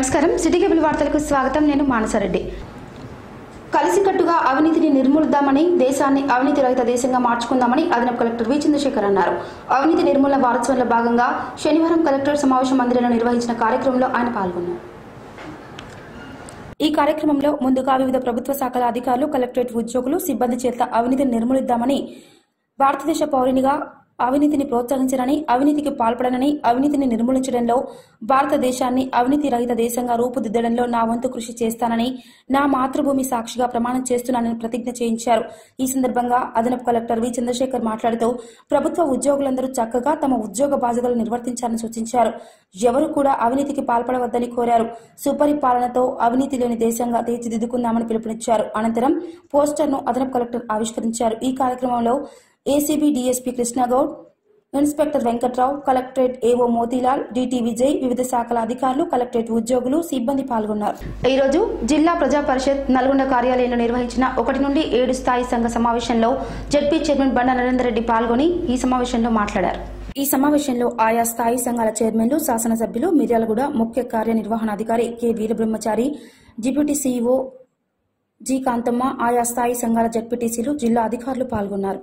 నమస్కారం city cable వార్తలకు స్వాగతం నేను మానసారెడ్డి కలిసికట్టుగా అవినీతిని నిర్మూలిద్దామని దేశాన్ని అవినీతి రహిత దేశంగా మార్చుకుందామని అదనపు కలెక్టర్ వి చంద్రశేఖర్ అన్నారు అవినీతి నిర్మూలన వారోత్సవంలో భాగంగా శనివారం కలెక్టర్ సమావేశ మందిరంలో నిర్వహించిన కార్యక్రమంలో ఆయన పాల్గొన్నారు ఈ కార్యక్రమంలో ముందుగా వివిధ ప్రభుత్వ శాఖల అధికారులు కలెక్టరేట్ ఉద్యోగులు సిబ్బంది చేత అవినీతిని నిర్మూలిద్దామని భారతదేశ పౌరునిగా అవినీతిని ప్రోత్సహించనని అవినీతికి పాల్పడనని అవినీతిని నిర్మూలించడంలో భారతదేశాన్ని అవినీతి రహిత దేశంగా రూపుదిద్దడంలో నా వంతు కృషి చేస్తానని నా మాతృభూమి సాక్షిగా ప్రమాణం చేస్తున్నానని ప్రతిజ్ఞ చేయించారు ఈ సందర్భంగా అదనపు కలెక్టర్ వి చంద్రశేఖర్ మాట్లాడుతూ ప్రభుత్వ ఉద్యోగులందరూ చక్కగా తమ ఉద్యోగ బాధ్యతలు నిర్వర్తించాలని సూచించారు ఎవరు కూడా అవినీతికి పాల్పడవద్దని కోరారు సుపరిపాలనతో అవినీతి లేని దేశంగా తీర్చిదిద్దుకుందామని పిలుపునిచ్చారు అనంతరం పోస్టర్ను అదనపు కలెక్టర్ ఆవిష్కరించారు ఈ కార్యక్రమంలో ACB DSP Krishna Goud inspector Venkat Rao collectorate AO Motilal DT Vijay వివిధ శాఖల అధికారులు కలెక్టరేట్ ఉద్యోగులు సిబ్బంది పాల్గొన్నారు ఈ రోజు జిల్లా ప్రజా పరిషత్ నల్గొండ కార్యాలయంలో నిర్వహించిన ఒకటి నుండి ఏడు స్థాయి సంఘ సమావేశంలో జడ్పీ చైర్మన్ బండ నరేందర్ రెడ్డి పాల్గొని ఈ సమావేశంలో మాట్లాడారు ఈ సమావేశంలో ఆయా స్థాయి సంఘాల చైర్మన్లు శాసనసభ్యులు మిర్యాలగూడ ముఖ్య కార్యనిర్వహణాధికారి K Veerabrahmachari deputy CEO G Kanthamma ఆయా స్థాయి సంఘాల జడ్పీటీసీలు జిల్లా అధికారులు పాల్గొన్నారు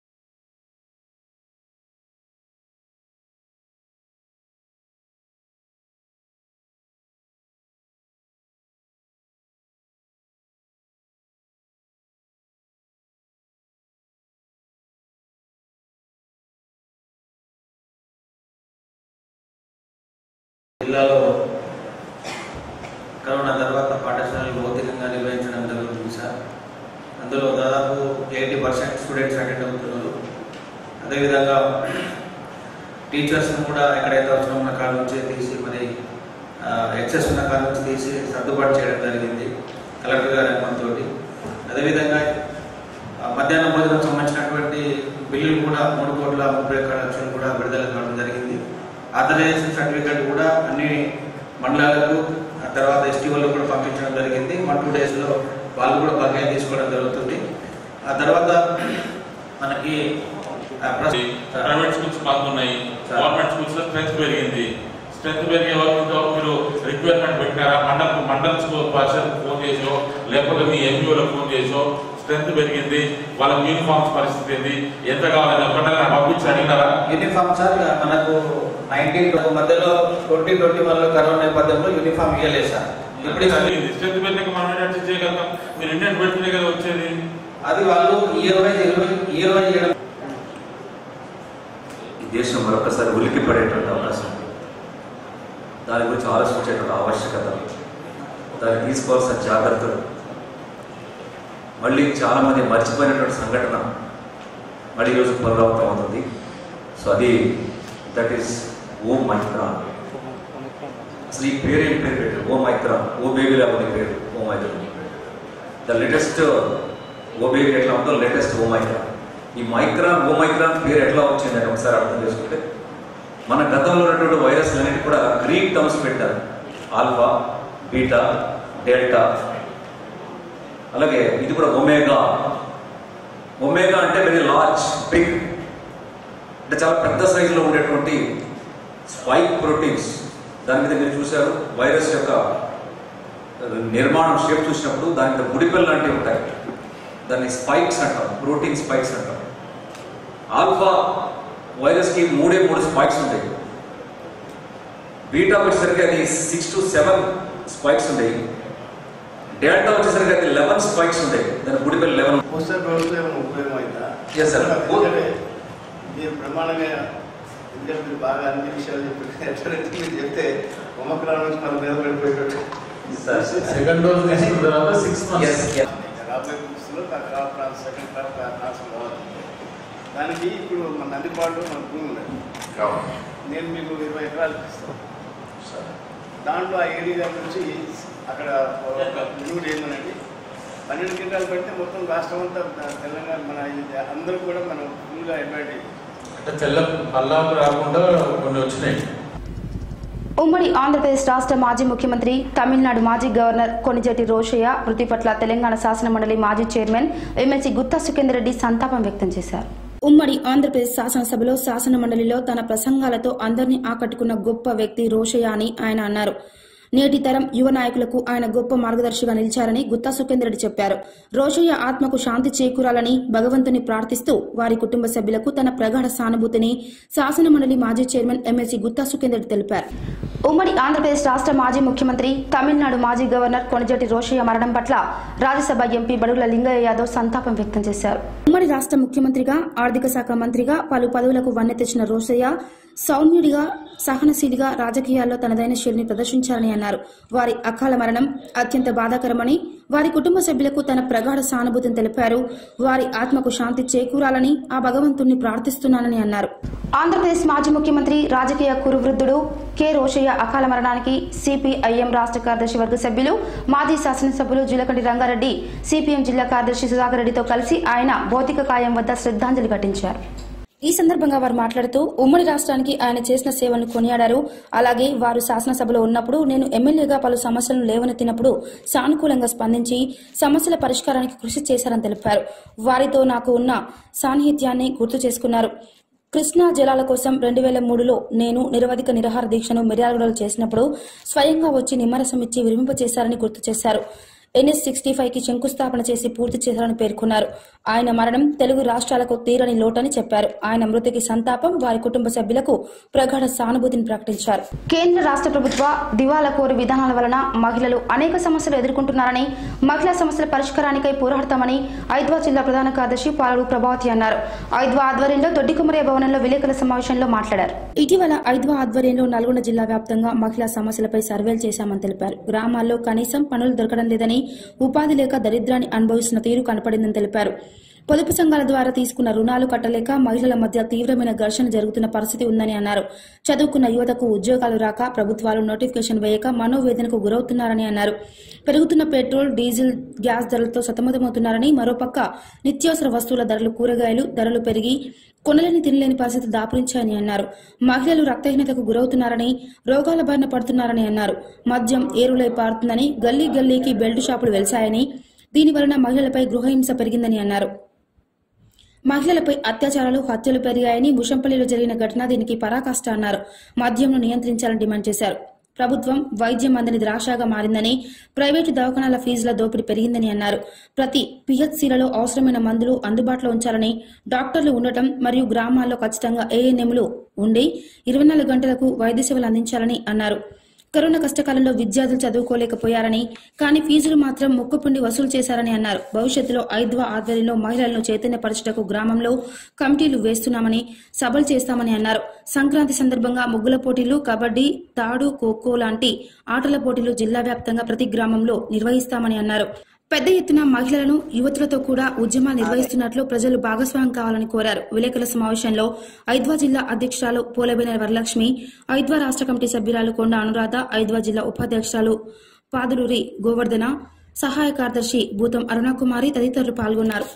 జిల్లాలో కరోనా తర్వాత పాఠశాలలు భౌతికంగా నిర్వహించడం జరుగుతుంది సార్ అందులో దాదాపు ఎయిటీ పర్సెంట్ స్టూడెంట్స్ అటెండ్ అవుతున్నారు అదేవిధంగా టీచర్స్ని కూడా ఎక్కడైతే అవసరం ఉన్న కాడ నుంచి తీసి మరి ఎక్సెస్ ఉన్న కాడ నుంచి తీసి సర్దుబాటు చేయడం జరిగింది కలెక్టర్ గారి అనుమతితో అదేవిధంగా ఆ, మధ్యాహ్నం భోజనం సంబంధించినటువంటి బిల్లులు కూడా మూడు కోట్ల ముప్పై ఒక్క లక్షలు కూడా విడుదల కావడం జరిగింది ఆథరైజేషన్ సర్టిఫికేట్ కూడా అన్ని మండలాలకు ఆ తర్వాత ఎస్టీ వాళ్ళు కూడా పంపించడం జరిగింది వన్ టూ డేస్లో వాళ్ళు కూడా బకాయి తీసుకోవడం జరుగుతుంది ఆ తర్వాత మనకి ఆ, ప్రస్తుతం ప్రైవేట్ స్కూల్స్ బాగున్నాయి సార్. గవర్నమెంట్ స్కూల్స్ లో స్ట్రెంత్ పెరిగింది స్ట్రెంత్ పెరిగే వరకు ఇంతవరకు మీరు రిక్వైర్మెంట్ పెట్టారా మండల్ మండల్ స్కూల్ పరిషత్ ఫోన్ చేసో లేకపోతే మీ ఎంపీఓలకు ఫోన్ చేసో స్ట్రెంత్ పెరిగింది వాళ్ళకి యూనిఫామ్స్ పరిస్థితి ఏంది ఎంత కావాలని ఒకటే నాకు పంపించి అడిగినారా యూనిఫామ్ సార్ మనకు నైన్టీన్ మధ్యలో ట్వంటీ ట్వంటీ వన్లో కరోనా నేపథ్యంలో యూనిఫామ్ ఇవ్వలేదు సార్ ఇప్పుడు ఇది- పెరిగింది స్ట్రెంత్ పెరిగినాక మనం ఏంటంటే చేయగలుగుతాం మీరు ఇండియన్ పెడితేనే కదా వచ్చేది అది వాళ్ళు ఇయర్ వైజ్ ఇరవై ఇయర్ వైజ్ చేయడం ఈ దేశం మరొకసారి ఉలికి పడేటువంటి అవకాశం ఉంది దాని గురించి ఆలోచించేటువంటి ఆవశ్యకత దాన్ని తీసుకోవాల్సిన జాగ్రత్తలు మళ్ళీ చాలామంది మర్చిపోయినటువంటి సంఘటన మళ్ళీ ఈరోజు పునరావృతం అవుతుంది సో అది దట్ ఈస్ ఓ మైత్రాన్ అసలు ఈ పేరు ఏం పేరు పెట్టారు ఓ మైత్రాన్ ఓ బేబీ లేకపోతే పేరు omicron the latest oh baby ఎట్లా ఉందో లేటెస్ట్ ఓ మైక్రాన్ ఈ మైక్రాన్ ఓ మైక్రాన్ పేరు ఎట్లా వచ్చిందని ఒకసారి అర్థం చేసుకుంటే మన గతంలో ఉన్నటువంటి వైరస్ అన్నిటి కూడా గ్రీక్ టర్మ్స్ పెట్టారు ఆల్ఫా బీటా డెల్టా అలాగే ఇది కూడా ఒమేగా ఒమేగా అంటే వెరీ లార్జ్ బిగ్ అంటే చాలా పెద్ద సైజులో ఉండేటువంటి స్పైక్ ప్రోటీన్స్ దాని మీద మీరు చూశారు వైరస్ యొక్క నిర్మాణం షేప్ చూసినప్పుడు దాని మీద బుడిపెల్ లాంటివి ఉంటాయి దాన్ని స్పైక్స్ అంటాం ప్రోటీన్ స్పైక్స్ అంటాం ఆల్ఫా వైరస్కి మూడే మూడు స్పైక్స్ ఉంటాయి బీటా వచ్చేసరికి అది సిక్స్ టు సెవెన్ స్పైక్స్ ఉంటాయి డెల్టా వచ్చేసరికి అది లెవెన్ స్పైక్స్ ఉంటాయి దాని బుడిపెల్ లెవెన్ పోస్టర్ ప్రభుత్వం ఏమైనా ఉపయోగం అయిందా Yes, sir. ఎందుకంటే మీరు ప్రమాణంగా ఎందుకంటే మీరు బాగా అన్ని విషయాలు చెప్పారు ఎట్లయితే మీరు చెప్తే ఒమక్రాన్ నుంచి మన మీద పడిపోయేటట్టు సెకండ్ డోస్ తీసుకున్న తర్వాత సిక్స్ Yes, మంత్స్ yes. రాబోయే బుక్స్లో crop trans second crop transfer కావాలి దానికి ఇప్పుడు మన నందిపాడులో మన భూమి ఉన్నది నేను మీకు ఇరవై ఎకరాలు ఇస్తాను దాంట్లో ఆ ఏరియా నుంచి అక్కడ ఊరు ఏమనండి పన్నెండు క్వింటాలు పెడితే మొత్తం రాష్ట్రం అంతా తెలంగాణ మన ఇది అందరూ కూడా మనం ఫుల్గా అడ్వాంటేజ్ అంటే తెల్ల పల్లాలు రాకుండా కొన్ని వచ్చినాయి ఉమ్మడి ఆంధ్రప్రదేశ్ రాష్ట్ర మాజీ ముఖ్యమంత్రి తమిళనాడు మాజీ గవర్నర్ కొనిజేటి రోషయ్య మృతి పట్ల తెలంగాణ శాసన మండలి మాజీ చైర్మన్ ఎమ్మెల్సీ గుత్తా సుఖేందర్ రెడ్డి సంతాపం వ్యక్తం చేశారు ఉమ్మడి ఆంధ్రప్రదేశ్ శాసనసభలో శాసన మండలిలో తన ప్రసంగాలతో అందరినీ ఆకట్టుకున్న గొప్ప వ్యక్తి రోషయ్య అని ఆయన అన్నారు నేటి తరం యువ నాయకులకు ఆయన గొప్ప మార్గదర్శిగా నిలిచారని గుత్తా సుఖేందర్ రెడ్డి చెప్పారు రోషయ్య ఆత్మకు శాంతి చేకూరాలని భగవంతుని ప్రార్థిస్తూ వారి కుటుంబ సభ్యులకు తన ప్రగాఢ సానుభూతిని శాసనమండలి మాజీ చైర్మన్ ఎమ్మెల్సీ గుత్తా సుఖేందర్ రెడ్డి తెలిపారు ఉమ్మడి ఆంధ్రప్రదేశ్ రాష్ట్ర మాజీ ముఖ్యమంత్రి తమిళనాడు మాజీ గవర్నర్ కొణిజెట్టి రోషయ్య మరణం పట్ల రాజ్యసభ ఎంపీ బడుగుల లింగయ్య యాదవ్ సంతాపం వ్యక్తం చేశారు ఉమ్మడి రాష్ట్ర ముఖ్యమంత్రిగా ఆర్థిక శాఖ మంత్రిగా పలు పదవులకు వన్నె తెచ్చిన రోషయ్య సౌమ్యుడిగా సహనశీలిగా రాజకీయాల్లో తనదైన శైలిని ప్రదర్శించారని అన్నారు వారి అకాల మరణం అత్యంత బాధాకరమని వారి కుటుంబ సభ్యులకు తన ప్రగాఢ సానుభూతిని తెలిపారు వారి ఆత్మకు శాంతి చేకూరాలని ఆ భగవంతుణ్ణి ప్రార్థిస్తున్నానని అన్నారు ఆంధ్రప్రదేశ్ మాజీ ముఖ్యమంత్రి రాజకీయ కురువృద్ధుడు కె రోషయ్య అకాల మరణానికి సిపిఐఎం రాష్ట్ర కార్యదర్శి వర్గ సభ్యులు మాజీ శాసనసభ్యులు జులకంటి రంగారెడ్డి సిపిఎం జిల్లా కార్యదర్శి సుధాకర్ రెడ్డితో కలిసి ఆయన భౌతిక కాయం వద్ద శ్రద్ధాంజలి ఘటించారు ఈ సందర్భంగా వారు మాట్లాడుతూ ఉమ్మడి రాష్ట్రానికి ఆయన చేసిన సేవలను కొనియాడారు అలాగే వారు శాసనసభలో ఉన్నప్పుడు నేను ఎమ్మెల్యేగా పలు సమస్యలను లేవనెత్తినప్పుడు సానుకూలంగా స్పందించి సమస్యల పరిష్కారానికి కృషి చేశారని తెలిపారు వారితో నాకు ఉన్న సాన్నిహిత్యాన్ని గుర్తు చేసుకున్నారు కృష్ణా జలాల కోసం రెండు వేల మూడులో నేను నిరవధిక నిరాహార దీక్షను మిర్యాలగూడలో చేసినప్పుడు స్వయంగా వచ్చి నిమ్మరసం ఇచ్చి విరింపచేశారని గుర్తు చేశారు ఎన్ఎస్ సిక్స్టీ ఫైవ్ కి శంకుస్థాపన చేసి పూర్తి చేశారని పేర్కొన్నారు ఆయన మరణం తెలుగు రాష్ట్రాలకు తీరని లోటని చెప్పారు ఆయన మృతికి సంతాపం వారి కుటుంబ సభ్యులకు ప్రగాఢ సానుభూతిని ప్రకటించారు కేంద్ర రాష్ట్ర ప్రభుత్వ దివాలా కోరు విధానాల వలన మహిళలు అనేక సమస్యలు ఎదుర్కొంటున్నారని మహిళా సమస్యల పరిష్కారానికై పోరాడతామని ఐద్వా జిల్లా ప్రధాన కార్యదర్శి పాలడు ప్రభావతి అన్నారు ఐద్వా ఆధ్వర్యంలో దొడ్డికుమరయ్య భవనంలో విలేకరుల సమావేశంలో మాట్లాడారు ఇటీవల ఐద్వా ఆధ్వర్యంలో నల్గొండ జిల్లా వ్యాప్తంగా మహిళా సమస్యలపై సర్వేలు చేశామని తెలిపారు గ్రామాల్లో కనీసం పనులు దొరకడం లేదని ఉపాధి లేక దరిద్రాన్ని అనుభవిస్తున్న తీరు కనపడిందని తెలిపారు పొదుపు సంఘాల ద్వారా తీసుకున్న రుణాలు కట్టలేక మహిళల మధ్య తీవ్రమైన ఘర్షణ జరుగుతున్న పరిస్థితి ఉందని అన్నారు చదువుకున్న యువతకు ఉద్యోగాలు రాక ప్రభుత్వాలు నోటిఫికేషన్ వేయక మనోవేదనకు గురవుతున్నారని అన్నారు పెరుగుతున్న పెట్రోల్ డీజిల్ గ్యాస్ ధరలతో సతమతమవుతున్నారని మరోపక్క నిత్యావసర వస్తువుల ధరలు కూరగాయలు ధరలు పెరిగి కొనలేని తినలేని పరిస్థితి దాపురించాయని అన్నారు మహిళలు రక్తహీనతకు గురవుతున్నారని రోగాల బారిన పడుతున్నారని అన్నారు మద్యం ఏరులై పారుతుందని గల్లీ గల్లీకి బెల్ట్ షాపులు వెలిశాయని దీని వలన మహిళలపై గృహహింస పెరిగిందని అన్నారు మహిళలపై అత్యాచారాలు హత్యలు పెరిగాయని ముషంపల్లిలో జరిగిన ఘటన దీనికి పరాకాష్ట అన్నారు మద్యంను నియంత్రించాలని డిమాండ్ చేశారు ప్రభుత్వం వైద్యం అందని ద్రాక్షగా మారిందని ప్రైవేటు దవాఖానాల ఫీజుల దోపిడీ పెరిగిందని అన్నారు ప్రతి పిహెచ్సిలలో అవసరమైన మందులు అందుబాటులో ఉంచాలని డాక్టర్లు ఉండటం మరియు గ్రామాల్లో ఖచ్చితంగా ఏఎన్ఎంలు ఉండి ఇరవై నాలుగు గంటలకు వైద్య సేవలు అందించాలని అన్నారు కరోనా కష్టకాలంలో విద్యార్థులు చదువుకోలేకపోయారని కానీ ఫీజులు మాత్రం మొక్కుపుండి వసూలు చేశారని అన్నారు భవిష్యత్తులో ఐద్వా ఆధ్వర్యంలో మహిళలను చైతన్యపరచుటకు గ్రామంలో కమిటీలు వేస్తున్నామని సభలు చేస్తామని అన్నారు సంక్రాంతి సందర్భంగా ముగ్గుల పోటీలు కబడ్డీ తాడు ఖోఖో లాంటి ఆటల పోటీలు జిల్లా వ్యాప్తంగా ప్రతి గ్రామంలో నిర్వహిస్తామని అన్నారు పెద్ద ఎత్తున మహిళలను యువతులతో కూడా ఉద్యమాలు నిర్వహిస్తున్నట్లు ప్రజలు భాగస్వామ్యం కావాలని కోరారు విలేకరుల సమావేశంలో ఐద్వా జిల్లా అధ్యక్షురాలు పోలబెన వరలక్ష్మి ఐద్వా రాష్ట్ర కమిటీ సభ్యురాలు కొండ అనురాధ ఐద్వా జిల్లా ఉపాధ్యక్షురాలు పాదులూరి గోవర్ధన సహాయ కార్యదర్శి భూతం అరుణకుమారి తదితరులు పాల్గొన్నారు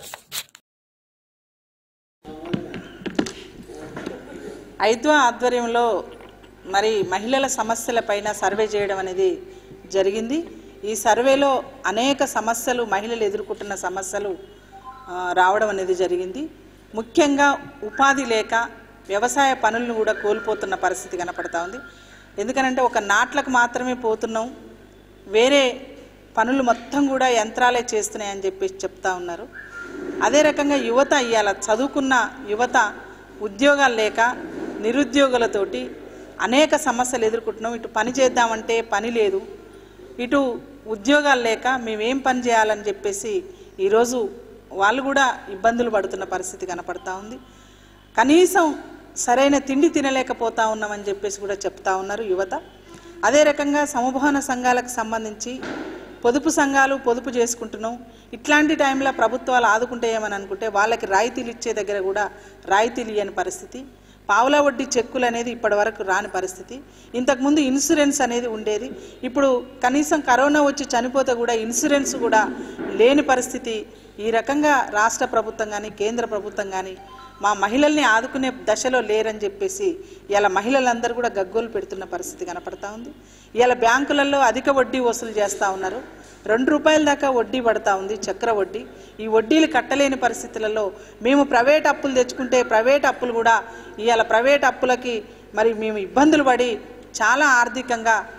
ఐద్వా ఆధ్వర్యంలో మరి మహిళల సమస్యలపైన సర్వే చేయడం అనేది జరిగింది ఈ సర్వేలో అనేక సమస్యలు మహిళలు ఎదుర్కొంటున్న సమస్యలు ఆ, రావడం అనేది జరిగింది ముఖ్యంగా ఉపాధి లేక వ్యవసాయ పనులను కూడా కోల్పోతున్న పరిస్థితి కనపడతా ఉంది ఎందుకనంటే ఒక నాట్లకు మాత్రమే పోతున్నాం వేరే పనులు మొత్తం కూడా యంత్రాలే చేస్తున్నాయని చెప్పేసి చెప్తా ఉన్నారు అదే రకంగా యువత ఇవాళ చదువుకున్న యువత ఉద్యోగాలు లేక నిరుద్యోగులతోటి అనేక సమస్యలు ఎదుర్కొంటున్నాం ఇటు పని చేద్దామంటే పని లేదు ఇటు ఉద్యోగాలు లేక మేమేం పని చేయాలని చెప్పేసి ఈరోజు వాళ్ళు కూడా ఇబ్బందులు పడుతున్న పరిస్థితి కనపడతా ఉంది కనీసం సరైన తిండి తినలేకపోతా ఉన్నామని చెప్పేసి కూడా చెప్తా ఉన్నారు యువత అదే రకంగా సమభవన సంఘాలకు సంబంధించి పొదుపు సంఘాలు పొదుపు చేసుకుంటున్నాం ఇట్లాంటి టైంలో ప్రభుత్వాలు ఆదుకుంటాయేమని అనుకుంటే వాళ్ళకి రాయితీలు ఇచ్చే దగ్గర కూడా రాయితీలు ఇవ్వని పరిస్థితి పావుల వడ్డీ చెక్కులు అనేది ఇప్పటి వరకు రాని పరిస్థితి ఇంతకుముందు ఇన్సూరెన్స్ అనేది ఉండేది ఇప్పుడు కనీసం కరోనా వచ్చి చనిపోతే కూడా ఇన్సూరెన్స్ కూడా లేని పరిస్థితి ఈ రకంగా రాష్ట్ర ప్రభుత్వం కానీ కేంద్ర ప్రభుత్వం కానీ మా మహిళల్ని ఆదుకునే దశలో లేరని చెప్పేసి ఇలా మహిళలందరూ కూడా గగ్గోలు పెడుతున్న పరిస్థితి కనపడతా ఉంది ఇలా బ్యాంకులలో అధిక వడ్డీ వసూలు చేస్తూ ఉన్నారు రెండు రూపాయల దాకా వడ్డీ పడతా ఉంది చక్ర వడ్డీ ఈ వడ్డీలు కట్టలేని పరిస్థితులలో మేము ప్రైవేట్ అప్పులు తెచ్చుకుంటే ప్రైవేట్ అప్పులు కూడా ఇవాళ ప్రైవేట్ అప్పులకి మరి మేము ఇబ్బందులు పడి చాలా ఆర్థికంగా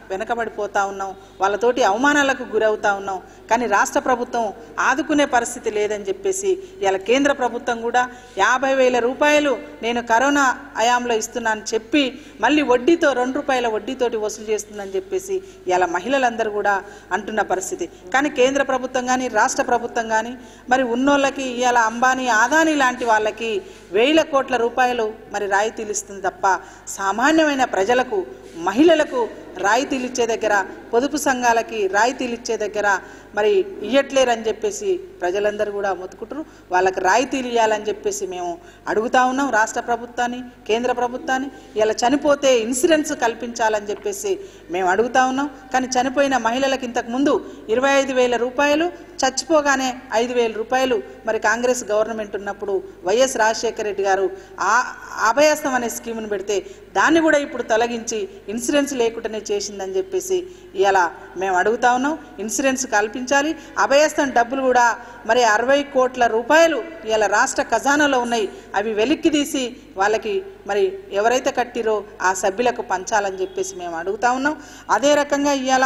వెనకబడిపోతా ఉన్నాం వాళ్ళతోటి అవమానాలకు గురవుతా ఉన్నాం కానీ రాష్ట్ర ప్రభుత్వం ఆదుకునే పరిస్థితి లేదని చెప్పేసి ఇలా కేంద్ర ప్రభుత్వం కూడా యాభై వేల రూపాయలు నేను కరోనా హయాంలో ఇస్తున్నాను చెప్పి మళ్ళీ వడ్డీతో రెండు రూపాయల వడ్డీతోటి వసూలు చేస్తుందని చెప్పేసి ఇలా మహిళలందరూ కూడా అంటున్న పరిస్థితి కానీ కేంద్ర ప్రభుత్వం కానీ రాష్ట్ర ప్రభుత్వం కానీ మరి ఉన్నోళ్ళకి ఇవాళ అంబానీ ఆదాని లాంటి వాళ్ళకి వేల కోట్ల రూపాయలు మరి రాయితీలు ఇస్తుంది తప్ప సామాన్యమైన ప్రజలకు మహిళలకు రాయితీలు ఇచ్చే దగ్గర పొదుపు సంఘాలకి రాయితీలు ఇచ్చే దగ్గర మరి ఇయ్యట్లేరని చెప్పేసి ప్రజలందరూ కూడా మొత్తుకుంటారు వాళ్ళకి రాయితీలు ఇవ్వాలని చెప్పేసి మేము అడుగుతా ఉన్నాం రాష్ట్ర ప్రభుత్వాన్ని కేంద్ర ప్రభుత్వాన్ని ఇలా చనిపోతే ఇన్సూరెన్స్ కల్పించాలని చెప్పేసి మేము అడుగుతా ఉన్నాం కానీ చనిపోయిన మహిళలకు ఇంతకు ముందు ఇరవై ఐదు వేల రూపాయలు చచ్చిపోగానే ఐదు వేల రూపాయలు మరి కాంగ్రెస్ గవర్నమెంట్ ఉన్నప్పుడు వైఎస్ రాజశేఖర రెడ్డి గారు ఆ అభయస్థం అనే స్కీమ్ను పెడితే దాన్ని కూడా ఇప్పుడు తొలగించి ఇన్సూరెన్స్ లేకుండానే చేసిందని చెప్పేసి ఇలా మేము అడుగుతా ఉన్నాం ఇన్సూరెన్స్ కల్పించాలి అభయస్థం డబ్బులు కూడా మరి అరవై కోట్ల రూపాయలు ఇలా రాష్ట్ర ఖజానాలో ఉన్నాయి అవి వెలిక్కి తీసి వాళ్ళకి మరి ఎవరైతే కట్టిరో ఆ సభ్యులకు పంచాలని చెప్పేసి మేము అడుగుతా ఉన్నాం అదే రకంగా ఇవాళ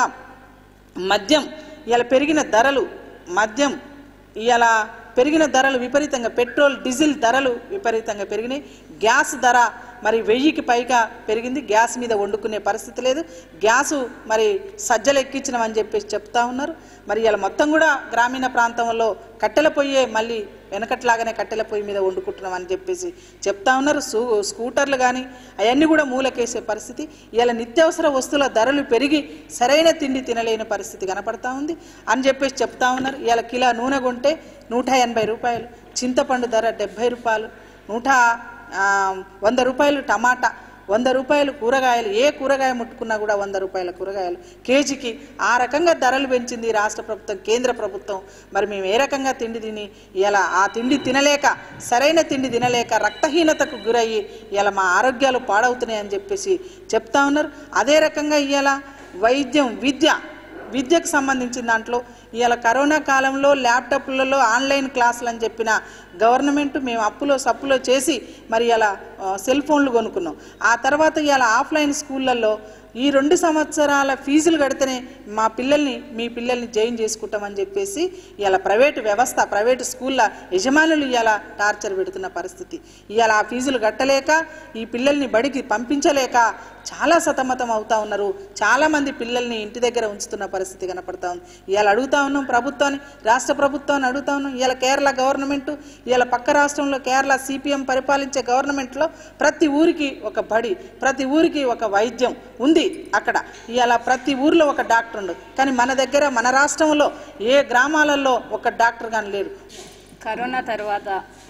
మద్యం ఇవాళ పెరిగిన ధరలు మద్యం ఇవాళ పెరిగిన ధరలు విపరీతంగా పెట్రోల్ డీజిల్ ధరలు విపరీతంగా పెరిగినాయి గ్యాస్ ధర మరి వెయ్యికి పైగా పెరిగింది గ్యాస్ మీద వండుకునే పరిస్థితి లేదు గ్యాసు మరి సజ్జలు ఎక్కించినామని చెప్పేసి చెప్తా ఉన్నారు మరి ఇలా మొత్తం కూడా గ్రామీణ ప్రాంతంలో కట్టెల పొయ్యే మళ్ళీ వెనకట్లాగానే కట్టెల పొయ్యి మీద వండుకుంటున్నాం అని చెప్పేసి చెప్తా ఉన్నారు సూ స్కూటర్లు కానీ అవన్నీ కూడా మూలకేసే పరిస్థితి ఇలా నిత్యావసర వస్తువుల ధరలు పెరిగి సరైన తిండి తినలేని పరిస్థితి కనపడతా ఉంది అని చెప్పేసి చెప్తా ఉన్నారు ఇలా కిలో నూనె కొంటే నూట ఎనభై రూపాయలు చింతపండు ధర డెబ్బై రూపాయలు నూట ఆ, వంద రూపాయలు టమాటా వంద రూపాయలు కూరగాయలు ఏ కూరగాయ ముట్టుకున్నా కూడా వంద రూపాయల కూరగాయలు కేజీకి ఆ రకంగా ధరలు పెంచింది ఈ రాష్ట్ర ప్రభుత్వం కేంద్ర ప్రభుత్వం మరి మేము ఏ రకంగా తిండి తిని ఇలా ఆ తిండి తినలేక సరైన తిండి తినలేక రక్తహీనతకు గురయ్యి ఇలా మా ఆరోగ్యాలు పాడవుతున్నాయని చెప్పేసి చెప్తా ఉన్నారు అదే రకంగా ఇవాళ వైద్యం విద్య విద్యకు సంబంధించిన దాంట్లో ఇవాళ కరోనా కాలంలో ల్యాప్టాప్లలో ఆన్లైన్ క్లాసులు అని చెప్పిన గవర్నమెంట్ మేము అప్పులో సప్పులో చేసి మరి ఇలా సెల్ ఫోన్లు కొనుక్కున్నాం ఆ తర్వాత ఇవాళ ఆఫ్లైన్ స్కూళ్ళల్లో ఈ రెండు సంవత్సరాల ఫీజులు కడితేనే మా పిల్లల్ని మీ పిల్లల్ని జాయిన్ చేసుకుంటామని చెప్పేసి ఇవాళ ప్రైవేటు వ్యవస్థ ప్రైవేటు స్కూళ్ళ యజమానులు ఇవాళ టార్చర్ పెడుతున్న పరిస్థితి ఇవాళ ఆ ఫీజులు కట్టలేక ఈ పిల్లల్ని బడికి పంపించలేక చాలా సతమతం అవుతా ఉన్నారు చాలా మంది పిల్లల్ని ఇంటి దగ్గర ఉంచుతున్న పరిస్థితి కనపడతా ఉంది ఇవాళ అడుగుతా ఉన్నాం ప్రభుత్వాన్ని రాష్ట్ర ప్రభుత్వాన్ని అడుగుతా ఉన్నాం ఇవాళ కేరళ గవర్నమెంట్ ఇవాళ పక్క రాష్ట్రంలో కేరళ సిపిఎం పరిపాలించే గవర్నమెంట్లో ప్రతి ఊరికి ఒక బడి ప్రతి ఊరికి ఒక వైద్యం ఉంది అక్కడ ఇవాళ ప్రతి ఊర్లో ఒక డాక్టర్ ఉండు కానీ మన దగ్గర మన రాష్ట్రంలో ఏ గ్రామాలలో ఒక డాక్టర్ కానీ లేడు కరోనా తర్వాత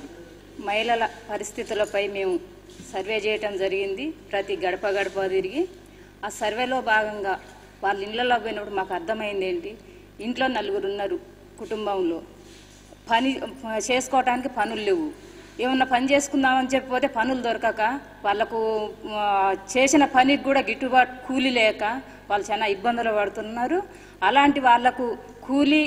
మహిళల పరిస్థితులపై మేము సర్వే చేయటం జరిగింది ప్రతి గడప గడప తిరిగి ఆ సర్వేలో భాగంగా వాళ్ళ ఇళ్ళలో పోయినప్పుడు మాకు అర్థమైంది ఏంటి ఇంట్లో నలుగురు ఉన్నారు కుటుంబంలో పని చేసుకోవటానికి పనులు లేవు ఏమన్నా పని చేసుకుందామని చెప్పిపోతే పనులు దొరకక వాళ్ళకు ఆ, చేసిన పనికి కూడా గిట్టుబాటు కూలి లేక వాళ్ళు చాలా ఇబ్బందులు పడుతున్నారు అలాంటి వాళ్లకు కూలి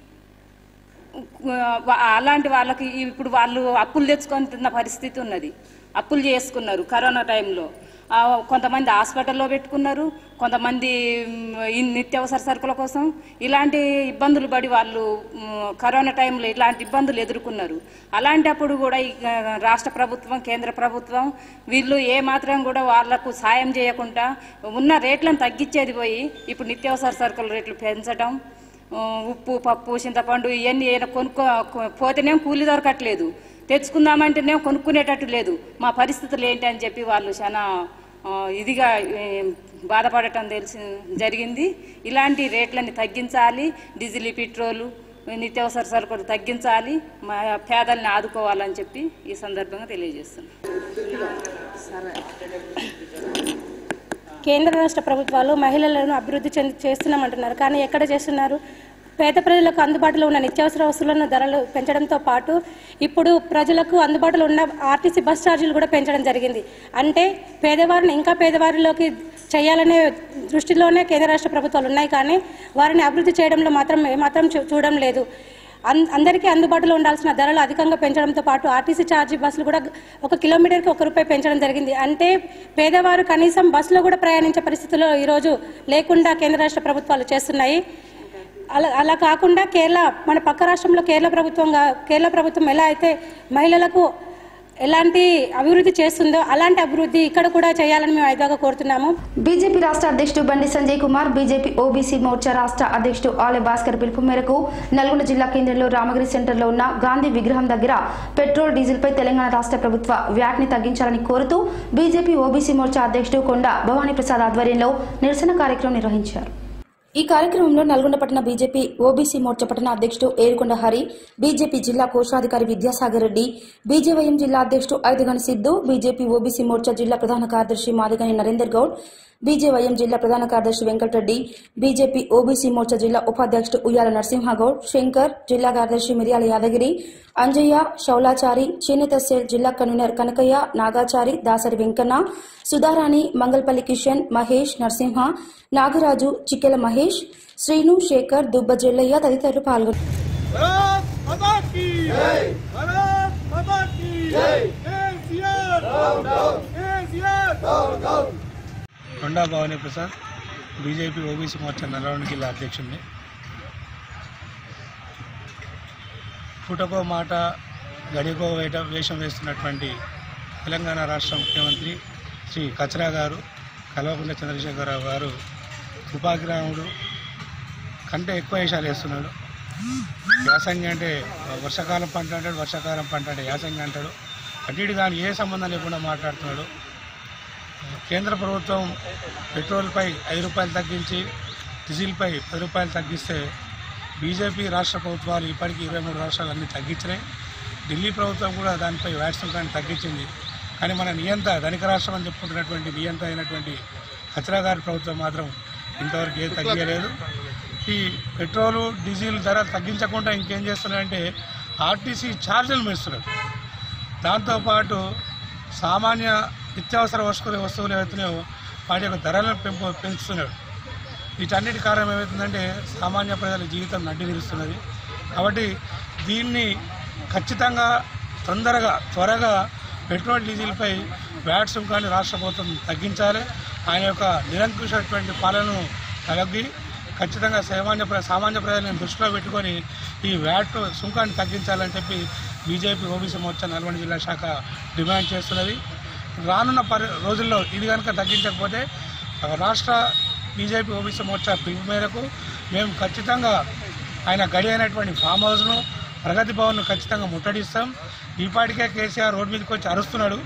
వా- అలాంటి వాళ్ళకి ఇప్పుడు వాళ్ళు అప్పులు తెచ్చుకొని తిన్న పరిస్థితి ఉన్నది అప్పులు చేసుకున్నారు కరోనా టైంలో ఆ, కొంతమంది హాస్పిటల్లో పెట్టుకున్నారు కొంతమంది మ్, ఈ నిత్యావసర సరుకుల కోసం ఇలాంటి ఇబ్బందులు పడి వాళ్ళు మ్, కరోనా టైంలో ఇలాంటి ఇబ్బందులు ఎదుర్కొన్నారు అలాంటప్పుడు కూడా ఈ ఆ, రాష్ట్ర ప్రభుత్వం కేంద్ర ప్రభుత్వం వీళ్ళు ఏ మాత్రం కూడా వాళ్లకు సాయం చేయకుండా ఉన్న రేట్లను తగ్గించేది పోయి ఇప్పుడు నిత్యావసర సరుకుల రేట్లు పెంచడం ఆ, ఉప్పు పప్పు చింతపండు ఇవన్నీ ఏదైనా కొనుక్కో కొ- పోతేనేం కూలి దొరకట్లేదు తెచ్చుకుందామంటేనేం కొనుక్కునేటట్టు లేదు మా పరిస్థితులు ఏంటి అని చెప్పి వాళ్ళు చాలా ఆ, ఇదిగా ఏ, బాధపడటం తెలిసి జరిగింది ఇలాంటి రేట్లని తగ్గించాలి డీజిల్ పెట్రోలు నిత్యావసర సరుకులు తగ్గించాలి మా పేదల్ని ఆదుకోవాలని చెప్పి ఈ సందర్భంగా తెలియజేస్తున్నాను కేంద్ర రాష్ట్ర ప్రభుత్వాలు మహిళలను అభివృద్ధి చెంది చేస్తున్నామంటున్నారు కానీ ఎక్కడ చేస్తున్నారు పేద ప్రజలకు అందుబాటులో ఉన్న నిత్యావసర వస్తువులను ధరలు పెంచడంతో పాటు ఇప్పుడు ప్రజలకు అందుబాటులో ఉన్న ఆర్టీసీ బస్ ఛార్జీలు కూడా పెంచడం జరిగింది అంటే పేదవారిని ఇంకా పేదవారిలోకి చేయాలనే దృష్టిలోనే కేంద్ర రాష్ట్ర ప్రభుత్వాలు ఉన్నాయి కానీ వారిని అభివృద్ధి చేయడంలో మాత్రం ఏమాత్రం చూ- చూడడం లేదు అన్- అందరికీ అందుబాటులో ఉండాల్సిన ధరలు అధికంగా పెంచడంతో పాటు ఆర్టీసీ ఛార్జీ బస్సులు కూడా ఒక కిలోమీటర్కి ఒక రూపాయి పెంచడం జరిగింది అంటే పేదవారు కనీసం బస్సులో కూడా ప్రయాణించే పరిస్థితుల్లో ఈరోజు లేకుండా కేంద్ర రాష్ట్ర ప్రభుత్వాలు చేస్తున్నాయి అలా అలా కాకుండా కేరళ మన పక్క రాష్ట్రంలో కేరళ ప్రభుత్వంగా కేరళ ప్రభుత్వం ఎలా అయితే మహిళలకు ఎలాంటి అభివృద్ధి చేస్తుందో అలాంటి అభివృద్ధి ఇక్కడ కూడా చేయాలని మేము ఐదుగా కోరుతున్నాము బీజేపీ రాష్ట్ర అధ్యక్షుడు బండి సంజయ్ కుమార్ బీజేపీ ఓబీసీ మోర్చా రాష్ట్ర అధ్యక్షుడు ఆలె భాస్కర్ పిలుపు మేరకు నల్గొండ జిల్లా కేంద్రంలో రామగిరి సెంటర్లో ఉన్న గాంధీ విగ్రహం దగ్గర పెట్రోల్ డీజిల్పై తెలంగాణ రాష్ట్ర ప్రభుత్వ వ్యాట్ని తగ్గించాలని కోరుతూ బీజేపీ ఓబీసీ మోర్చా అధ్యక్షుడు కొండ భవానీ ప్రసాద్ ఆధ్వర్యంలో నిరసన కార్యక్రమం నిర్వహించారు ఈ కార్యక్రమంలో నల్గొండ పట్టణ బీజేపీ ఓబీసీ మోర్చా పట్టణ అధ్యక్షుడు ఏరుకొండ హరి బీజేపీ జిల్లా కోశాధికారి విద్యాసాగర్ రెడ్డి బీజేవైఎం జిల్లా అధ్యక్షుడు ఐదుగని సిద్దు బీజేపీ ఓబీసీ మోర్చా జిల్లా ప్రధాన కార్యదర్శి మాదిగని నరేందర్ గౌడ్ బీజేవైఎం జిల్లా ప్రధాన కార్యదర్శి వెంకటరెడ్డి బీజేపీ ఓబీసీ మోర్చా జిల్లా ఉపాధ్యక్షుడు ఉయ్యాల నరసింహగౌడ్ శంకర్ జిల్లా కార్యదర్శి మిర్యాల యాదగిరి అంజయ్య శౌలాచారి చేనేత సెల్ జిల్లా కన్వీనర్ కనకయ్య నాగాచారి దాసరి వెంకన్న సుధారాణి మంగల్పల్లి కిషన్ మహేష్ నరసింహ నాగరాజు చిక్కెల మహేష్ శ్రీను శేఖర్ దుబ్బ జల్లయ్య తదితరులు పాల్గొన్నారు కొండా భవానీ ప్రసాద్ బీజేపీ ఓబీసీ మోర్చా నల్గొండ జిల్లా అధ్యక్షుడిని పుటకో మాట గడికో వేట వేషం వేస్తున్నటువంటి తెలంగాణ రాష్ట్ర ముఖ్యమంత్రి శ్రీ కచరా గారు కల్వకుంట్ల చంద్రశేఖరరావు గారు తుపాకిరాముడు కంటే ఎక్కువ వేషాలు వేస్తున్నాడు యాసంగి అంటే వర్షాకాలం పంట అంటాడు వర్షాకాలం పంట అంటే యాసంగి అంటాడు అటు ఇటు కానీ ఏ సంబంధం లేకుండా మాట్లాడుతున్నాడు కేంద్ర ప్రభుత్వం పెట్రోల్పై ఐదు రూపాయలు తగ్గించి డీజిల్పై పది రూపాయలు తగ్గిస్తే బీజేపీ రాష్ట్ర ప్రభుత్వాలు ఇప్పటికీ ఇరవై మూడు రాష్ట్రాలు అన్నీ తగ్గించినాయి ఢిల్లీ ప్రభుత్వం కూడా దానిపై వ్యాట్ సుంకాన్ని తగ్గించింది కానీ మన నియంత ధనిక రాష్ట్రం అని చెప్పుకుంటున్నటువంటి నియంత అయినటువంటి కచరా గారి ప్రభుత్వం మాత్రం ఇంతవరకు ఏది తగ్గలేదు ఈ పెట్రోలు డీజిల్ ధర తగ్గించకుండా ఇంకేం చేస్తున్నారంటే ఆర్టీసీ ఛార్జీలు పెంచుతున్నారు దాంతోపాటు సామాన్య నిత్యావసర వస్తువులు వస్తువులు ఏవైతున్నాయో వాటి యొక్క ధరలను పెంపు పెంచుతున్నాడు వీటన్నిటి కారణం ఏమవుతుందంటే సామాన్య ప్రజల జీవితం నడ్డి నిలుస్తున్నది కాబట్టి దీన్ని ఖచ్చితంగా తొందరగా త్వరగా పెట్రోల్ డీజిల్పై వ్యాట్ సుంకాన్ని రాష్ట్ర ప్రభుత్వం తగ్గించాలి ఆయన యొక్క నిరంకుశటువంటి పాలనను తగ్గి ఖచ్చితంగా సామాన్య ప్ర సామాన్య ప్రజలను దృష్టిలో పెట్టుకొని ఈ వ్యాట్ సుంకాన్ని తగ్గించాలని చెప్పి బీజేపీ ఓబీసీ మోర్చా నల్గొండ జిల్లా శాఖ డిమాండ్ చేస్తున్నది రానున్న పరి రోజుల్లో ఇది కనుక తగ్గించకపోతే ఆ, రాష్ట్ర బీజేపీ ఓబీసీ మోర్చా పిలుపు మేరకు మేము ఖచ్చితంగా ఆయన గడి అయినటువంటి ఫామ్ హౌస్ను ప్రగతి భవన్ను ఖచ్చితంగా ముట్టడిస్తాం ఈపాటికే కేసీఆర్ రోడ్డు మీదకి వచ్చి అరుస్తున్నాడు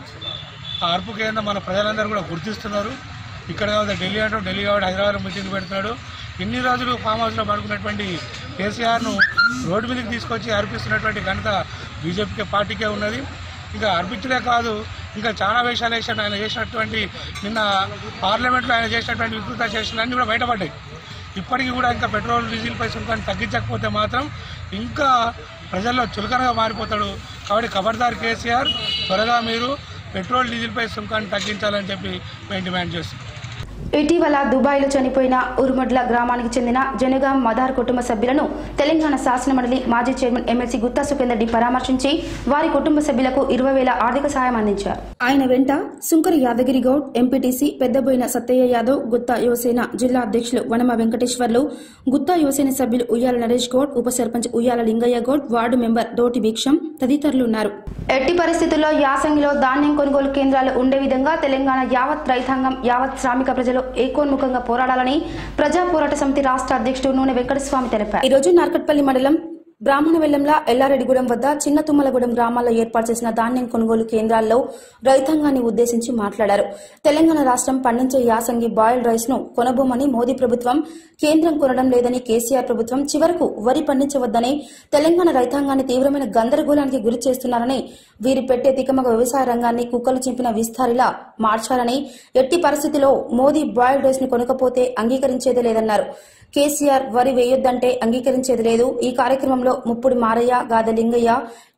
ఆ అరుపు కేంద్రం మన ప్రజలందరూ కూడా గుర్తిస్తున్నారు ఇక్కడ కాదు ఢిల్లీ అంటూ ఢిల్లీ కాదు హైదరాబాద్ మీటింగ్ పెడుతున్నాడు ఇన్ని రోజులు ఫామ్ హౌస్లో పడుకున్నటువంటి కేసీఆర్ను రోడ్డు మీదకి తీసుకొచ్చి అర్పిస్తున్నటువంటి ఘనత బీజేపీకే పార్టీకే ఉన్నది ఇంకా అర్పించడే కాదు ఇంకా చాలా వేషాలు వేసాడు ఆయన చేసినటువంటి నిన్న పార్లమెంట్లో ఆయన చేసినటువంటి వికృత చేసిన అన్నీ కూడా బయటపడ్డాయి ఇప్పటికీ కూడా ఇంకా పెట్రోల్ డీజిల్ పై సుంకాన్ని తగ్గించకపోతే మాత్రం ఇంకా ప్రజల్లో చులకనగా మారిపోతాడు కాబట్టి ఖబర్దార్ కేసీఆర్ త్వరగా మీరు పెట్రోల్ డీజిల్పై సుంకాన్ని తగ్గించాలని చెప్పి మేము డిమాండ్ చేస్తున్నాం ఇటీవల దుబాయ్లో చనిపోయిన ఉరుమడ్ల గ్రామానికి చెందిన జనగాం మదార్ కుటుంబ సభ్యులను తెలంగాణ శాసనమండలి మాజీ చైర్మన్ ఎమ్మెల్సీ గుత్తా సుఖేందర్ రెడ్డి పరామర్శించి వారి కుటుంబ సభ్యులకు ఇరవై వేల ఆర్థిక సాయం అందించారు ఆయన వెంట సుంకర యాదగిరి గౌడ్ ఎంపీటీసీ పెద్దబోయిన సత్తయ్య యాదవ్ గుత్తా యువసేన జిల్లా అధ్యక్షులు వనమ వెంకటేశ్వర్లు గుత్తా యువసేన సభ్యులు ఉయ్యాల నరేష్ గౌడ్ ఉప సర్పంచ్ ఉయ్యాల లింగయ్య గౌడ్ వార్డు మెంబర్ డోటి భిక్షం తదితరులు ఉన్నారు ఎట్టి పరిస్థితుల్లో యాసంగిలో ధాన్యం కొనుగోలు కేంద్రాలు ఉండే విధంగా తెలంగాణ యావత్ రైతాంగం యావత్ శ్రామిక ప్రజలు ఏకోన్ముఖంగా పోరాడాలని ప్రజా పోరాట సమితి రాష్ట్ర అధ్యక్షుడు నూనె వెంకటస్వామి తెలిపారు ఈ రోజు నార్కట్పల్లి మండలం బ్రాహ్మణ వెల్లంల ఎల్లారెడ్డిగూడెం వద్ద చిన్న తుమ్మలగూడెం గ్రామాల్లో ఏర్పాటు చేసిన ధాన్యం కొనుగోలు కేంద్రాల్లో రైతాంగాన్ని ఉద్దేశించి మాట్లాడారు తెలంగాణ రాష్ట్రం పండించే యాసంగి బాయిల్డ్ రైస్ ను కొనబోమని మోదీ ప్రభుత్వం కేంద్రం కొనడం లేదని కేసీఆర్ ప్రభుత్వం చివరకు వరి పండించవద్దని తెలంగాణ రైతాంగాన్ని తీవ్రమైన గందరగోళానికి గురి చేస్తున్నారని వీరి పెట్టే తికమగ వ్యవసాయ రంగాన్ని కుక్కలు చింపిన విస్తారిలా మార్చాలని ఎట్టి పరిస్థితిలో మోదీ బాయిల్డ్ రైస్ ను కొనకపోతే అంగీకరించేదే లేదన్నారు కేసీఆర్ వరి వేయొద్దంటే అంగీకరించేది లేదు ఈ కార్యక్రమంలో ముప్పుడి మారయ్య గాద లింగయ్య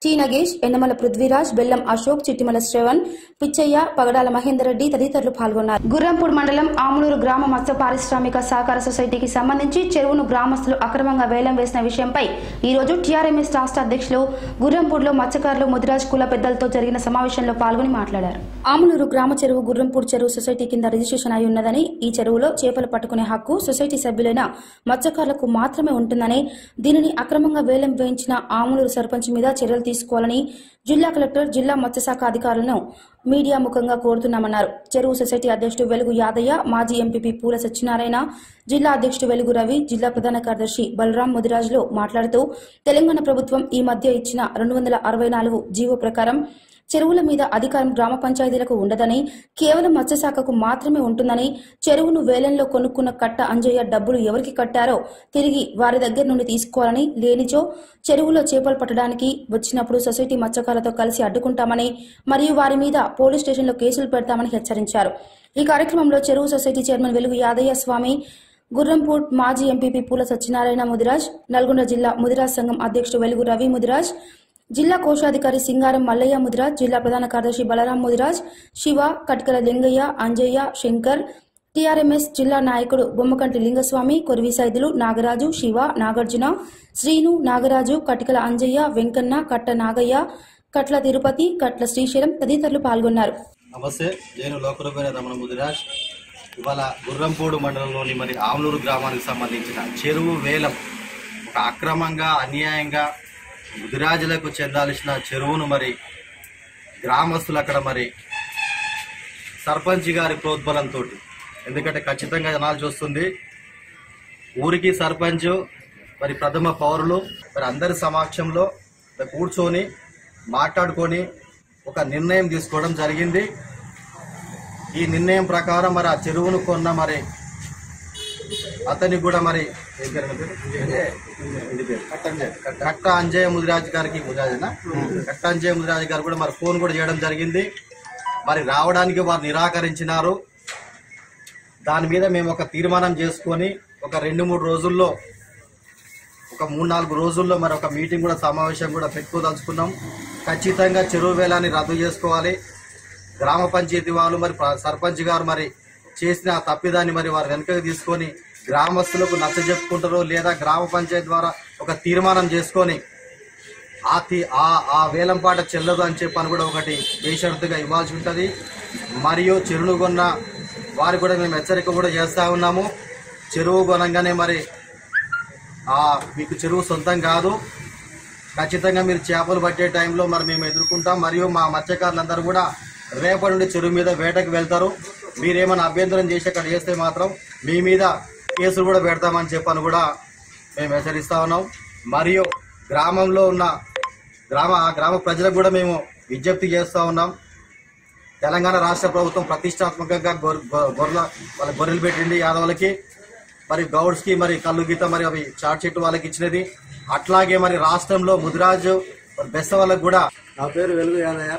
టి నగేష్ ఎన్నమల పృథ్వీరాజ్ బెల్లం అశోక్ చిట్టిమల శ్రవణ్ పిచ్చయ్య పగడాల మహేందర్ రెడ్డి తదితరులు పాల్గొన్నారు గుర్రంపూడి మండలం ఆములూరు గ్రామ మత్స్య పారిశ్రామిక సహకార సొసైటీకి సంబంధించి చెరువును గ్రామస్తులు అక్రమంగా వేలం వేసిన విషయంపై ఈ రోజు టీఆర్ఎంఎస్ రాష్ట్ర అధ్యక్షులు గుర్రంపూడిలో మత్స్యకారులు ముదిరాజ్ కుల పెద్దలతో జరిగిన సమావేశంలో పాల్గొని మాట్లాడారు ఆములూరు గ్రామ చెరువు గుర్రంపూడి చెరువు సొసైటీ కింద రిజిస్ట్రేషన్ అయి ఉన్నదని ఈ చెరువులో చేపలు పట్టుకునే హక్కు సొసైటీ సభ్యులైన మత్స్యకారులకు మాత్రమే ఉంటుందని దీనిని అక్రమంగా వేలం వేయించిన ఆములూరు సర్పంచ్ మీద చర్యలు తీసుకోవాలని జిల్లా కలెక్టర్ జిల్లా మత్స్యశాఖ అధికారులను మీడియా ముఖంగా కోరుతున్నామన్నారు చెరువు సొసైటీ అధ్యక్షుడు వెలుగు యాదయ్య మాజీ ఎంపీపీ పూల సత్యనారాయణ జిల్లా అధ్యక్షుడు వెలుగు రవి జిల్లా ప్రధాన కార్యదర్శి బలరాం ముదిరాజులు మాట్లాడుతూ తెలంగాణ ప్రభుత్వం ఈ మధ్య ఇచ్చిన రెండు వందల అరవై నాలుగు జీవో ప్రకారం చెరువుల మీద అధికారం గ్రామ పంచాయతీలకు ఉండదని కేవలం మత్స్యశాఖకు మాత్రమే ఉంటుందని చెరువును వేలంలో కొనుక్కున్న కట్ట అంజయ్య డబ్బులు ఎవరికి కట్టారో తిరిగి వారి దగ్గర నుండి తీసుకోవాలని లేనిచో చెరువులో చేపలు పట్టడానికి వచ్చినప్పుడు సొసైటీ మత్స్యకారులతో కలిసి అడ్డుకుంటామని మరియు వారి మీద పోలీస్ స్టేషన్లో కేసులు పెడతామని హెచ్చరించారు ఈ కార్యక్రమంలో చెరువు సొసైటీ చైర్మన్ వెలుగు యాదయ్య స్వామి గుర్రంపూట్ మాజీ ఎంపీపీ పూల సత్యనారాయణ ముదిరాజ్ నల్గొండ జిల్లా ముదిరాజ్ సంఘం అధ్యక్షుడు వెలుగు రవి ముదిరాజ్ జిల్లా కోశాధికారి సింగారం మల్లయ్య ముదిరాజ్ జిల్లా ప్రధాన కార్యదర్శి బలరాం ముదిరాజ్ శివ కట్కల లింగయ్య అంజయ్య శంకర్ టీఆర్ఎంఎస్ జిల్లా నాయకుడు బొమ్మకంటి లింగస్వామి కొరివి సైదులు నాగరాజు శివ నాగార్జున శ్రీను నాగరాజు కటికల అంజయ్య వెంకన్న కట్ట నాగయ్య కట్ల తిరుపతి కట్ల శ్రీశైలం తదితరులు పాల్గొన్నారు నమస్తే నేను లోకరూపైన రమణ ముదిరాజ్ ఇవాళ గుర్రంపూడు మండలంలోని మరి ఆమలూరు గ్రామానికి సంబంధించిన చెరువు వేలం ఒక అక్రమంగా అన్యాయంగా ముదిరాజులకు చెందాల్సిన చెరువును మరి గ్రామస్తులు అక్కడ మరి సర్పంచ్ గారి ప్రోద్బలంతో ఎందుకంటే ఖచ్చితంగా జనాలు చూస్తుంది ఊరికి సర్పంచ్ మరి ప్రథమ పౌరులు మరి అందరి సమక్షంలో మరి కూర్చొని మాట్లాడుకొని ఒక నిర్ణయం తీసుకోవడం జరిగింది ఈ నిర్ణయం ప్రకారం మరి ఆ చెరువును కొన్న మరి అతనికి కూడా మరి ఏం పేరు అన్న పేరు? ఇంటి పేరు. కట్ట అంజయ్య ముదిరాజ్ గారికి ముదిరాజేనా కట్ట అంజయ్య ముదిరాజ్ గారు కూడా మరి ఫోన్ కూడా చేయడం జరిగింది మరి రావడానికి వారు నిరాకరించినారు దాని మీద మేము ఒక తీర్మానం చేసుకొని ఒక రెండు మూడు రోజుల్లో ఒక మూడు నాలుగు రోజుల్లో మరి ఒక మీటింగ్ కూడా సమావేశం కూడా పెట్టుకోదలుచుకున్నాం ఖచ్చితంగా చెరువు వేలాన్ని రద్దు చేసుకోవాలి గ్రామ పంచాయతీ వాళ్ళు మరి ప్ర- సర్పంచ్ గారు మరి చేసిన ఆ తప్పిదాన్ని మరి వారు వెనుకకు తీసుకొని గ్రామస్తులకు నచ్చ చెప్పుకుంటారు లేదా గ్రామ పంచాయతీ ద్వారా ఒక తీర్మానం చేసుకొని ఆ తీ ఆ ఆ వేలం పాట చెల్లదు అని చెప్పని కూడా ఒకటి బేషరతుగా ఇవ్వాల్సి ఉంటుంది మరియు చెరువును కొన్న వారు కూడా మేము హెచ్చరిక కూడా చేస్తూ ఉన్నాము చెరువు కొనంగానే మరి ఆ మీకు చెరువు సొంతం కాదు ఖచ్చితంగా మీరు చేపలు పట్టే టైంలో మరి మేము ఎదుర్కొంటాం మరియు మా మత్స్యకారులందరూ కూడా రేపటి నుండి చెరువు మీద వేటకు వెళ్తారు మీరేమైనా అభ్యంతరం చేసి అక్కడ చేస్తే మాత్రం మీ మీద కేసులు కూడా పెడతామని చెప్పని కూడా మేము హెచ్చరిస్తా ఉన్నాం మరియు గ్రామంలో ఉన్న గ్రామ ఆ గ్రామ ప్రజలకు కూడా మేము విజ్ఞప్తి చేస్తూ ఉన్నాం తెలంగాణ రాష్ట్ర ప్రభుత్వం ప్రతిష్టాత్మకంగా గొర్రె గొర్రెల వాళ్ళ గొర్రెలు పెట్టింది యాదవులకి మరి గౌడ్స్ కి మరి కళ్ళు గీత మరి అవి చాట్ చెట్టు వాళ్ళకి ఇచ్చినది అట్లాగే మరి రాష్ట్రంలో ముదిరాజు మరి బెస్త వాళ్ళకి కూడా నా పేరు వెలుగు యాదయ్య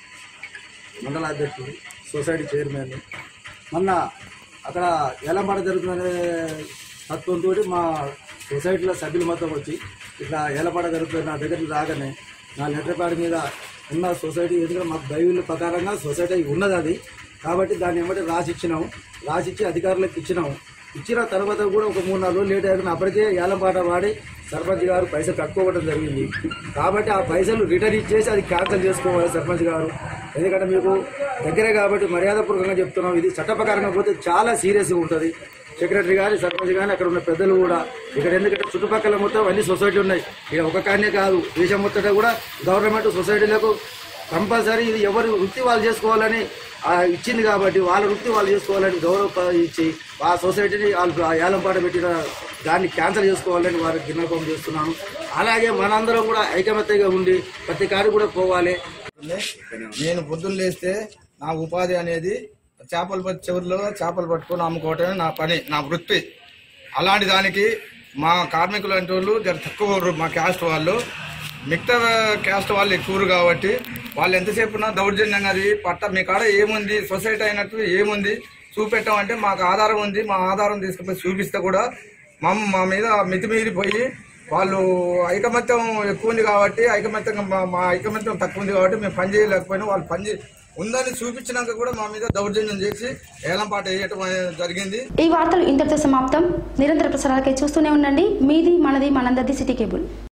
మండల అధ్యక్షుడు సొసైటీ చైర్మన్ మొన్న అక్కడ ఏలంపాట జరుగుతుందనే తత్వంతో మా సొసైటీలో సభ్యులు మొత్తం వచ్చి ఇట్లా ఏలపాట జరుగుతుంది నా దగ్గరికి రాగానే నా లెటర్ ప్యాడ్ మీద ఉన్న సొసైటీ ఎందుకంటే మాకు బైబిల్ ప్రకారంగా సొసైటీ ఉన్నది అది కాబట్టి దాన్ని ఏమంటే రాసి ఇచ్చినాము రాసి ఇచ్చి అధికారులకు ఇచ్చినాము ఇచ్చిన తర్వాత కూడా ఒక మూడు నాలుగు రోజులు లేట్ అయిపోయిన అప్పటికే ఏలంపాట వాడి సర్పంచ్ గారు పైసలు కట్టుకోవడం జరిగింది కాబట్టి ఆ పైసలు రిటర్న్ ఇచ్చేసి అది క్యాన్సిల్ చేసుకోవాలి సర్పంచ్ గారు ఎందుకంటే మీకు దగ్గరే కాబట్టి మర్యాదపూర్వకంగా చెప్తున్నాం ఇది చట్టప్రకారంగా పోతే చాలా సీరియస్గా ఉంటుంది సెక్రటరీ కానీ సర్పంచ్ కానీ అక్కడ ఉన్న పెద్దలు కూడా ఇక్కడ ఎందుకంటే చుట్టుపక్కల మొత్తం అన్ని సొసైటీ ఉన్నాయి ఇక్కడ ఒక కానే కాదు దేశం మొత్తట కూడా గవర్నమెంట్ సొసైటీలకు కంపల్సరీ ఇది ఎవరి వృత్తి వాళ్ళు చేసుకోవాలని ఆ, ఇచ్చింది కాబట్టి వాళ్ళ వృత్తి వాళ్ళు చేసుకోవాలని గౌరవ ప- ఇచ్చి ఆ సొసైటీని వాళ్ళు ఆ ఏలంపాట పెట్టిన దాన్ని క్యాన్సిల్ చేసుకోవాలని వారికి విన్నపం చేస్తున్నాను అలాగే మనందరం కూడా ఐకమత్యంగా ఉండి ప్రతి కారు కూడా పోవాలి నేను పొద్దున్న లేస్తే నా ఉపాధి అనేది చేపలు పట్టి చెరువులో చేపలు పట్టుకొని అమ్ముకోవటమే నా పని నా వృత్తి అలాంటి దానికి మా కార్మికులు అంటే వాళ్ళు జర తక్కువ ఉర్రు, మా క్యాస్ట్ వాళ్ళు మిగతా క్యాస్ట్ వాళ్ళు ఎక్కువ కాబట్టి వాళ్ళు ఎంతసేపు దౌర్జన్యంగా అది పట్ట మీ కాడ ఏముంది సొసైటీ అయినట్టు ఏముంది చూపెట్టామంటే మాకు ఆధారం ఉంది మా ఆధారం తీసుకుపోయి చూపిస్తే కూడా మా మా మీద మితిమీరిపోయి వాళ్ళు ఐకమత్యం ఎక్కువ ఉంది కాబట్టి ఐకమత్యంగా మా మా ఐకమత్యం తక్కువ ఉంది కాబట్టి మేము పని చేయలేకపోయినా వాళ్ళు పని చే- ఉందని చూపించినాక కూడా మా మీద దౌర్జన్యం చేసి ఏలంపాట వేయటం అనేది జరిగింది ఈ వార్తలు ఇంతటితో సమాప్తం నిరంతర ప్రసారాలకై చూస్తూనే ఉండండి మీది మనది మనందరిది సిటీ కేబుల్